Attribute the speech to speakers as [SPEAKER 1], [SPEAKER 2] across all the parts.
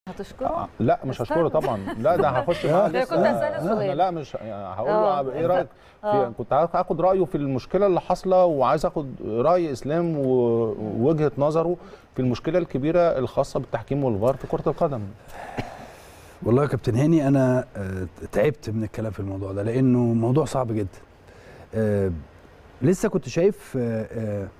[SPEAKER 1] هتشكره
[SPEAKER 2] لا مش
[SPEAKER 1] استنى.
[SPEAKER 2] هشكره طبعا لا ده هخش معاه
[SPEAKER 1] ده
[SPEAKER 2] لسه.
[SPEAKER 1] كنت هسأله
[SPEAKER 2] لا،
[SPEAKER 1] سؤال.
[SPEAKER 2] لا مش يعني هقول
[SPEAKER 1] آه،
[SPEAKER 2] له ايه
[SPEAKER 1] أنت-
[SPEAKER 2] رايك
[SPEAKER 1] آه.
[SPEAKER 2] في كنت هاخد رايه في المشكله اللي حاصله وعايز اخد راي اسلام و- ووجهه نظره في المشكله الكبيره الخاصه بالتحكيم والفار في كره القدم
[SPEAKER 3] والله يا كابتن هاني انا آه، تعبت من الكلام في الموضوع ده لانه موضوع صعب جدا آه، لسه كنت شايف آه، آه،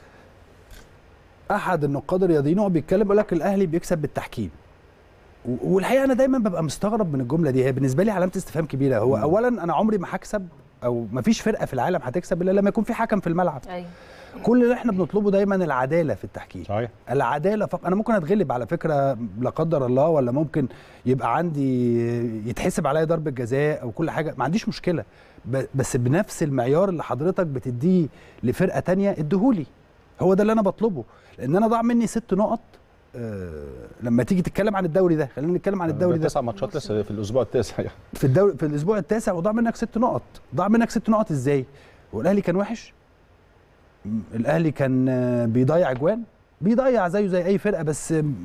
[SPEAKER 3] احد النقاد الرياضيين هو بيتكلم بيقول لك الاهلي بيكسب بالتحكيم و- والحقيقه انا دايما ببقى مستغرب من الجمله دي هي بالنسبه لي علامه استفهام كبيره هو اولا انا عمري ما هكسب او ما فيش فرقه في العالم هتكسب الا لما يكون في حكم في الملعب
[SPEAKER 1] ايوه
[SPEAKER 3] كل اللي احنا بنطلبه دايما العداله في التحكيم
[SPEAKER 2] صحيح
[SPEAKER 3] العداله فقط انا ممكن اتغلب على فكره لا قدر الله ولا ممكن يبقى عندي يتحسب عليا ضربه جزاء او كل حاجه ما عنديش مشكله ب- بس بنفس المعيار اللي حضرتك بتديه لفرقه تانية اديهولي هو ده اللي انا بطلبه لان انا ضاع مني ست نقط آه لما تيجي تتكلم عن الدوري ده خلينا نتكلم عن الدوري ده
[SPEAKER 2] تسع ماتشات لسه في الاسبوع التاسع يعني
[SPEAKER 3] في الدوري في الاسبوع التاسع وضاع منك ست نقط ضاع منك ست نقط ازاي هو الاهلي كان وحش م- الاهلي كان آه، بيضيع اجوان بيضيع زيه زي اي فرقه بس آم،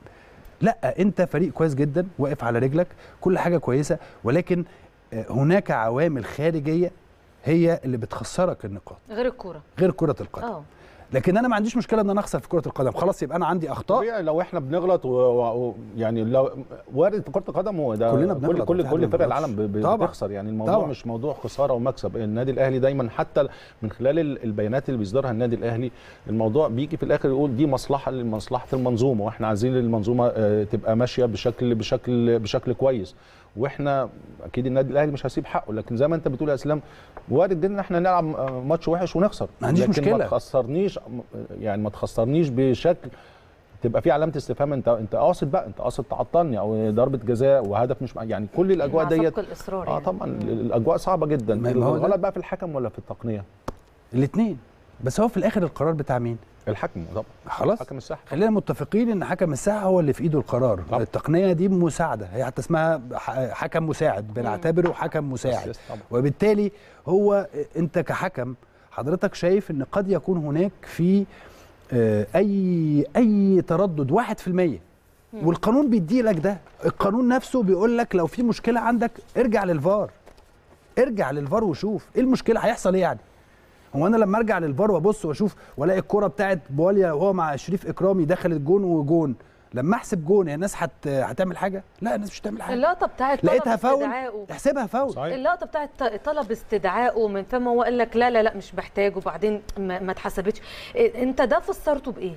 [SPEAKER 3] لا انت فريق كويس جدا واقف على رجلك كل حاجه كويسه ولكن آه، هناك عوامل خارجيه هي اللي بتخسرك النقاط
[SPEAKER 1] غير الكوره
[SPEAKER 3] غير كره القدم
[SPEAKER 1] اه
[SPEAKER 3] لكن انا ما عنديش مشكله ان انا اخسر في كره القدم خلاص يبقى انا عندي اخطاء
[SPEAKER 2] طبيعي لو احنا بنغلط و... و... يعني لو وارد في كره القدم هو ده
[SPEAKER 3] كلنا
[SPEAKER 2] كل
[SPEAKER 3] بنغلط،
[SPEAKER 2] كل
[SPEAKER 3] مفيش حد
[SPEAKER 2] كل
[SPEAKER 3] ما
[SPEAKER 2] فرق
[SPEAKER 3] بيغلطش.
[SPEAKER 2] العالم ب... ب-
[SPEAKER 3] طبعاً.
[SPEAKER 2] بتخسر يعني الموضوع
[SPEAKER 3] طبعاً.
[SPEAKER 2] مش موضوع خساره ومكسب النادي الاهلي دايما حتى من خلال ال- البيانات اللي بيصدرها النادي الاهلي الموضوع بيجي في الاخر يقول دي مصلحه لمصلحه المنظومه واحنا عايزين المنظومه آه، تبقى ماشيه بشكل بشكل بشكل كويس واحنا اكيد النادي الاهلي مش هيسيب حقه لكن زي ما انت بتقول يا اسلام وارد جدا ان احنا نلعب آه، ماتش وحش ونخسر
[SPEAKER 3] ما عنديش
[SPEAKER 2] لكن
[SPEAKER 3] مشكلة.
[SPEAKER 2] ما تخسرنيش يعني ما تخسرنيش بشكل تبقى في علامه استفهام انت انت قاصد بقى انت قاصد تعطلني او ضربه جزاء وهدف مش مع- يعني كل الاجواء
[SPEAKER 1] مع
[SPEAKER 2] ديت
[SPEAKER 1] سبق الاصرار
[SPEAKER 2] اه
[SPEAKER 1] يعني.
[SPEAKER 2] طبعا الاجواء صعبه جدا
[SPEAKER 3] ما- ما هو ده.
[SPEAKER 2] الغلط بقى في الحكم ولا في التقنيه
[SPEAKER 3] الاثنين بس هو في الاخر القرار بتاع مين
[SPEAKER 2] الحكم طبعا
[SPEAKER 3] خلاص
[SPEAKER 2] حكم الساحه
[SPEAKER 3] خلينا متفقين ان حكم الساحه هو اللي في ايده القرار
[SPEAKER 2] طبعا.
[SPEAKER 3] التقنيه دي مساعده هي حتى اسمها ح- حكم مساعد بنعتبره حكم مساعد
[SPEAKER 2] بس طبعا
[SPEAKER 3] وبالتالي هو انت كحكم حضرتك شايف ان قد يكون هناك في آه، اي اي تردد 1% والقانون بيدي لك ده القانون نفسه بيقول لك لو في مشكله عندك ارجع للفار ارجع للفار وشوف ايه المشكله هيحصل ايه يعني هو انا لما ارجع للفار وابص واشوف والاقي الكره بتاعت بواليا وهو مع شريف اكرامي دخلت جون وجون لما احسب جون هي الناس هت... هتعمل حاجه لا الناس مش هتعمل حاجه
[SPEAKER 1] اللقطه بتاعت طلب
[SPEAKER 3] لقيتها فاول
[SPEAKER 1] استدعائه.
[SPEAKER 3] احسبها فاول
[SPEAKER 2] صحيح
[SPEAKER 1] اللقطه بتاعت طلب استدعائه من فما هو قال لك لا لا لا مش محتاج وبعدين ما, ما اتحسبتش إيه، انت ده فسرته بايه؟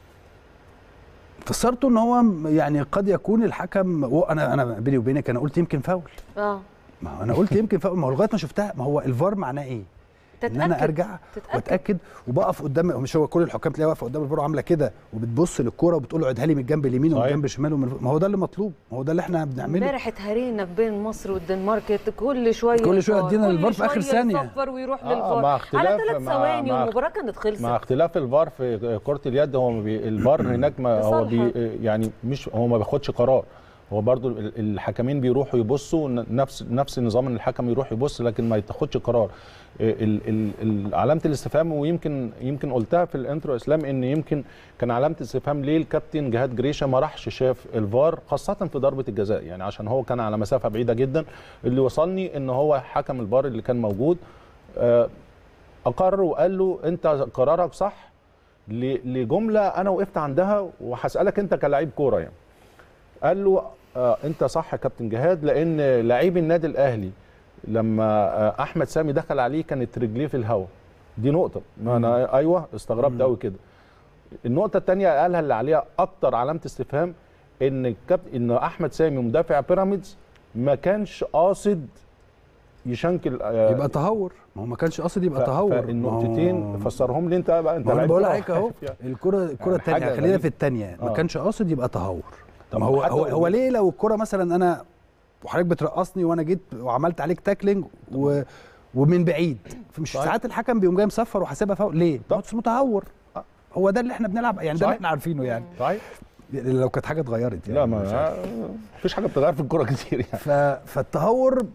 [SPEAKER 3] فسرته ان هو يعني قد يكون الحكم وانا انا بيني وبينك انا قلت يمكن فاول
[SPEAKER 1] اه
[SPEAKER 3] ما هو انا قلت يمكن فاول ما هو لغايه ما شفتها ما هو الفار معناه ايه؟ ان انا
[SPEAKER 1] تتأكد.
[SPEAKER 3] ارجع
[SPEAKER 1] تتأكد.
[SPEAKER 3] واتاكد وبقف قدام مش هو كل الحكام تلاقيها واقفه قدام الفار عامله كده وبتبص للكوره وبتقول له عيدها لي من الجنب اليمين ومن
[SPEAKER 2] صحيح.
[SPEAKER 3] الجنب الشمال ومن ما هو ده اللي مطلوب ما هو ده اللي احنا بنعمله
[SPEAKER 1] امبارح اتهرينا بين مصر والدنمارك كل شويه
[SPEAKER 3] كل شوية
[SPEAKER 1] الفار،
[SPEAKER 3] ادينا
[SPEAKER 1] كل
[SPEAKER 3] للفار في آخر
[SPEAKER 1] شوية
[SPEAKER 3] ثانية.
[SPEAKER 1] يصفر ويروح
[SPEAKER 2] آه،
[SPEAKER 1] للفار
[SPEAKER 2] مع
[SPEAKER 1] على
[SPEAKER 2] اختلاف-
[SPEAKER 1] ثلاث
[SPEAKER 2] مع-
[SPEAKER 1] ثواني
[SPEAKER 2] مع-
[SPEAKER 1] والمباراه كانت خلصت
[SPEAKER 2] مع اختلاف الفار في كره اليد هو ما بي الفار هناك ما هو بي
[SPEAKER 1] لصالحه.
[SPEAKER 2] يعني مش هو ما بياخدش قرار هو برضو ال- الحكمين بيروحوا يبصوا ن- نفس نفس نظام ان الحكم يروح يبص لكن ما يتاخدش قرار ال- ال- ال- علامه الاستفهام ويمكن يمكن قلتها في الانترو اسلام ان يمكن كان علامه استفهام ليه الكابتن جهاد جريشه ما راحش شاف الفار خاصه في ضربه الجزاء يعني عشان هو كان على مسافه بعيده جدا اللي وصلني ان هو حكم الفار اللي كان موجود آه، اقر وقال له انت قرارك صح ل- لجمله انا وقفت عندها وهسالك انت كلاعب كوره يعني قال له آه انت صح يا كابتن جهاد لان لعيب النادي الاهلي لما آه احمد سامي دخل عليه كانت رجليه في الهواء دي نقطه ما انا ايوه استغربت قوي كده النقطه الثانيه قالها اللي عليها اكتر علامه استفهام ان الكابتن ان احمد سامي مدافع بيراميدز ما كانش قاصد يشنكل آه،
[SPEAKER 3] يبقى تهور ما هو ما كانش قاصد يبقى
[SPEAKER 2] ف-
[SPEAKER 3] تهور ما
[SPEAKER 2] فالنقطتين
[SPEAKER 3] هو-
[SPEAKER 2] فسرهم لي انت بقى انت
[SPEAKER 3] ما انا
[SPEAKER 2] لعيب
[SPEAKER 3] بقول
[SPEAKER 2] كورة
[SPEAKER 3] عليك اهو
[SPEAKER 2] عارف يعني.
[SPEAKER 3] الكره الكره
[SPEAKER 2] يعني
[SPEAKER 3] الثانيه
[SPEAKER 2] حاجة
[SPEAKER 3] خلينا
[SPEAKER 2] غريبة.
[SPEAKER 3] في الثانيه ما
[SPEAKER 2] آه.
[SPEAKER 3] كانش قاصد يبقى تهور
[SPEAKER 2] طب
[SPEAKER 3] ما هو
[SPEAKER 2] حتى
[SPEAKER 3] هو,
[SPEAKER 2] لو-
[SPEAKER 3] هو ليه لو الكره مثلا انا وحضرتك بترقصني وانا جيت وعملت عليك تاكلينج و ومن بعيد فمش
[SPEAKER 2] صحيح.
[SPEAKER 3] ساعات الحكم بيقوم جاي مصفر وحاسبها فاول ليه؟
[SPEAKER 2] طب.
[SPEAKER 3] ما هو متهور
[SPEAKER 2] آه.
[SPEAKER 3] هو ده اللي احنا بنلعب يعني ده اللي
[SPEAKER 2] صحيح.
[SPEAKER 3] احنا عارفينه يعني
[SPEAKER 2] صحيح
[SPEAKER 3] لو كانت حاجه اتغيرت يعني
[SPEAKER 2] لا
[SPEAKER 3] مش عارف.
[SPEAKER 2] ما فيش حاجه بتتغير في الكوره كتير يعني
[SPEAKER 3] ف... فالتهور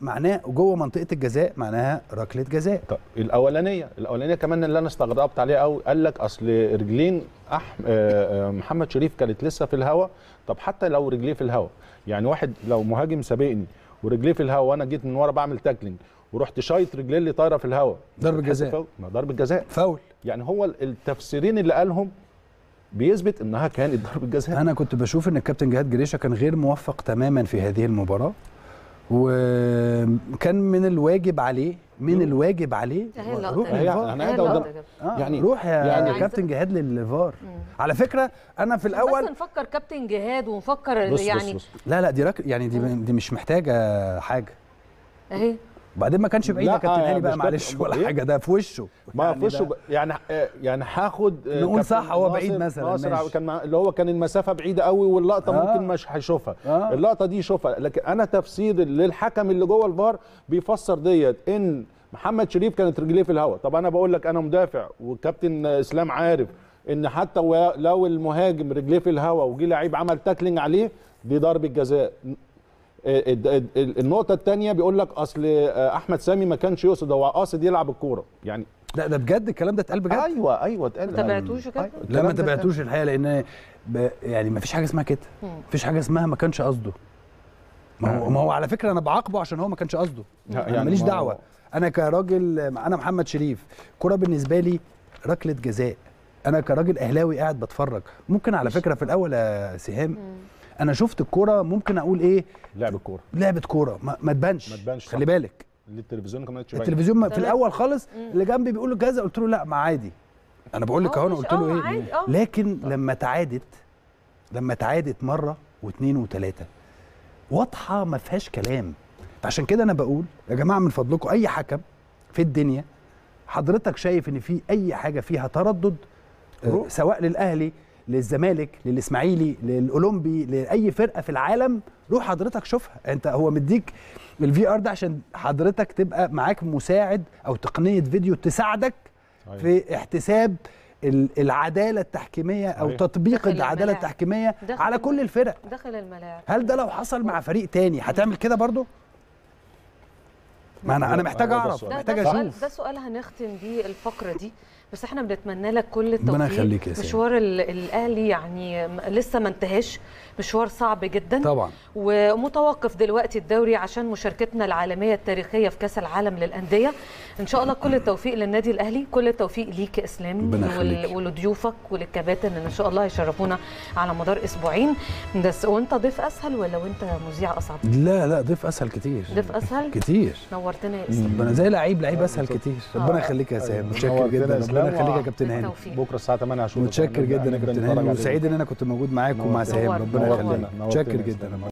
[SPEAKER 3] معناه جوه منطقه الجزاء معناها ركله جزاء
[SPEAKER 2] طب الاولانيه الاولانيه كمان اللي انا استغربت عليها قوي قال لك اصل رجلين أح... آه، آه، محمد شريف كانت لسه في الهواء طب حتى لو رجليه في الهواء يعني واحد لو مهاجم سابقني ورجليه في الهواء وانا جيت من ورا بعمل تاكلينج ورحت شايط رجليه اللي طايره في الهواء
[SPEAKER 3] ضربة
[SPEAKER 2] بتحس
[SPEAKER 3] جزاء.
[SPEAKER 2] فاول؟ ما ضربه جزاء
[SPEAKER 3] فاول
[SPEAKER 2] يعني هو التفسيرين اللي قالهم بيثبت انها كانت ضربه جزاء
[SPEAKER 3] انا كنت بشوف ان الكابتن جهاد جريشه كان غير موفق تماما في هذه المباراه وكان من الواجب عليه من الواجب عليه
[SPEAKER 1] هي اللقطة
[SPEAKER 3] روح
[SPEAKER 1] دي.
[SPEAKER 2] هي-
[SPEAKER 3] للفار.
[SPEAKER 2] أنا
[SPEAKER 1] هي
[SPEAKER 2] قاعد قدام-
[SPEAKER 1] اللقطة كده.
[SPEAKER 3] آه
[SPEAKER 2] يعني-
[SPEAKER 3] روح يا
[SPEAKER 2] يعني-
[SPEAKER 3] يعني كابتن جهاد للفار على فكره انا في الاول
[SPEAKER 1] بس نفكر كابتن جهاد ونفكر
[SPEAKER 2] بص
[SPEAKER 1] يعني
[SPEAKER 2] بص بص.
[SPEAKER 3] لا لا دي رك... يعني دي دي مش محتاجه حاجه
[SPEAKER 1] اهي
[SPEAKER 3] وبعدين ما كانش بعيد
[SPEAKER 2] لا،
[SPEAKER 3] يا كابتن
[SPEAKER 2] آه،
[SPEAKER 3] هاني بقى
[SPEAKER 2] مش
[SPEAKER 3] معلش
[SPEAKER 2] كابتن-
[SPEAKER 3] ولا
[SPEAKER 2] إيه؟
[SPEAKER 3] حاجه ده في وشه
[SPEAKER 2] ما
[SPEAKER 3] يعني
[SPEAKER 2] في وشه
[SPEAKER 3] ده-
[SPEAKER 2] ب- يعني آه، يعني هاخد آه،
[SPEAKER 3] نقول
[SPEAKER 2] كابتن
[SPEAKER 3] صح، هو بعيد
[SPEAKER 2] ناصر-
[SPEAKER 3] مثلاً،
[SPEAKER 2] ناصر
[SPEAKER 3] ماشي.
[SPEAKER 2] كان مع- اللي هو كان المسافه بعيده قوي واللقطه
[SPEAKER 3] آه.
[SPEAKER 2] ممكن مش هيشوفها
[SPEAKER 3] آه.
[SPEAKER 2] اللقطه دي يشوفها لكن انا تفسير للحكم اللي جوه الفار بيفسر ديت ان محمد شريف كانت رجليه في الهواء طب انا بقول لك انا مدافع وكابتن اسلام عارف ان حتى و- لو المهاجم رجليه في الهواء وجي لعيب عمل تاكلينج عليه دي ضربه جزاء ال- ال- ال- النقطة الثانية بيقول لك أصل آه، أحمد سامي ما كانش يقصد هو قاصد يلعب الكورة يعني
[SPEAKER 3] لا ده بجد الكلام ده اتقال بجد
[SPEAKER 2] ايوه ايوه اتقال
[SPEAKER 1] ما تابعتوش يا كابتن؟
[SPEAKER 2] أيوة،
[SPEAKER 3] لا ما
[SPEAKER 2] الكلام ده
[SPEAKER 3] تابعتوش الحقيقه لان ب... يعني ما فيش حاجه اسمها كده
[SPEAKER 1] مم.
[SPEAKER 3] ما فيش حاجه اسمها ما كانش قصده ما هو ما هو على فكره انا بعاقبه عشان هو ما كانش قصده
[SPEAKER 2] لا،
[SPEAKER 3] انا
[SPEAKER 2] يعني
[SPEAKER 3] ماليش
[SPEAKER 2] ما هو-
[SPEAKER 3] دعوه انا كراجل انا محمد شريف كرة بالنسبه لي ركله جزاء انا كراجل اهلاوي قاعد بتفرج ممكن على فكره في الاول يا سهام انا شفت الكرة ممكن اقول ايه
[SPEAKER 2] لعب الكورة
[SPEAKER 3] لعبه كوره ما, ما تبانش
[SPEAKER 2] ما تبانش،
[SPEAKER 3] خلي
[SPEAKER 2] صح.
[SPEAKER 3] بالك
[SPEAKER 2] التلفزيون كمان تشوف
[SPEAKER 3] التلفزيون ما- في
[SPEAKER 1] تمام.
[SPEAKER 3] الاول خالص اللي جنبي بيقول له كذا قلت له لا ما عادي انا بقول لك
[SPEAKER 1] آه،
[SPEAKER 3] اهو انا
[SPEAKER 1] مش-
[SPEAKER 3] قلت له
[SPEAKER 1] آه،
[SPEAKER 3] ايه
[SPEAKER 1] عادي، آه.
[SPEAKER 3] لكن لما تعادت لما تعادت مره واثنين وثلاثه واضحه ما فيهاش كلام فعشان كده انا بقول يا جماعه من فضلكم اي حكم في الدنيا حضرتك شايف ان في اي حاجه فيها تردد آه،
[SPEAKER 2] روح.
[SPEAKER 3] سواء للاهلي للزمالك للاسماعيلي للاولمبي لاي فرقه في العالم روح حضرتك شوفها انت هو مديك الفي ار ده عشان حضرتك تبقى معاك مساعد او تقنيه فيديو تساعدك
[SPEAKER 2] أيوة.
[SPEAKER 3] في احتساب ال- العداله التحكيميه او
[SPEAKER 2] صحيح.
[SPEAKER 3] تطبيق
[SPEAKER 1] داخل
[SPEAKER 3] العداله
[SPEAKER 1] الملاعب.
[SPEAKER 3] التحكيميه
[SPEAKER 1] داخل
[SPEAKER 3] على كل الفرق
[SPEAKER 1] داخل الملاعب
[SPEAKER 3] هل ده لو حصل مع فريق تاني هتعمل كده برضو ما انا انا محتاج
[SPEAKER 2] هو ده
[SPEAKER 3] اعرف
[SPEAKER 2] السؤال.
[SPEAKER 1] ده,
[SPEAKER 3] محتاج
[SPEAKER 1] ده سؤال
[SPEAKER 3] اشوف
[SPEAKER 1] ده سؤال هنختم بيه الفقره دي بس احنا بنتمنى لك كل
[SPEAKER 3] ربنا
[SPEAKER 1] التوفيق
[SPEAKER 3] يخليك يا سيدي.
[SPEAKER 1] مشوار ال- الاهلي يعني م- لسه ما انتهاش مشوار صعب جدا
[SPEAKER 3] طبعا
[SPEAKER 1] ومتوقف دلوقتي الدوري عشان مشاركتنا العالميه التاريخيه في كاس العالم للانديه ان شاء الله كل التوفيق للنادي الاهلي كل التوفيق ليك يا اسلام
[SPEAKER 3] ربنا يخليك.
[SPEAKER 1] ول- ولضيوفك وللكباتن ان شاء الله يشرفونا على مدار اسبوعين بس وانت ضيف اسهل ولا وانت مذيع اصعب
[SPEAKER 3] لا لا ضيف اسهل كتير
[SPEAKER 1] ضيف اسهل
[SPEAKER 3] كتير
[SPEAKER 1] نورتنا يا اسلام
[SPEAKER 3] ربنا زي لعيب لعيب اسهل
[SPEAKER 2] بالظبط.
[SPEAKER 3] كتير ربنا يخليك يا سام متشكر
[SPEAKER 2] نورتنا
[SPEAKER 3] جدا
[SPEAKER 2] يا إسلام.
[SPEAKER 3] ربنا يخليك يا كابتن هاني
[SPEAKER 1] بالتوفيق.
[SPEAKER 2] بكره الساعه 8 هشوفك
[SPEAKER 3] متشكر
[SPEAKER 2] هنبدأ-
[SPEAKER 3] جدا يا
[SPEAKER 2] هنبدأ
[SPEAKER 3] كابتن
[SPEAKER 2] نتفرج
[SPEAKER 3] هاني
[SPEAKER 2] عليه.
[SPEAKER 3] وسعيد ان انا كنت موجود معاك ومع
[SPEAKER 2] نورتنا.
[SPEAKER 3] سهام ربنا
[SPEAKER 1] نورتنا.
[SPEAKER 3] يخليك
[SPEAKER 2] نورتنا.
[SPEAKER 3] متشكر
[SPEAKER 2] نورتنا يا
[SPEAKER 3] جدا
[SPEAKER 2] إسلام.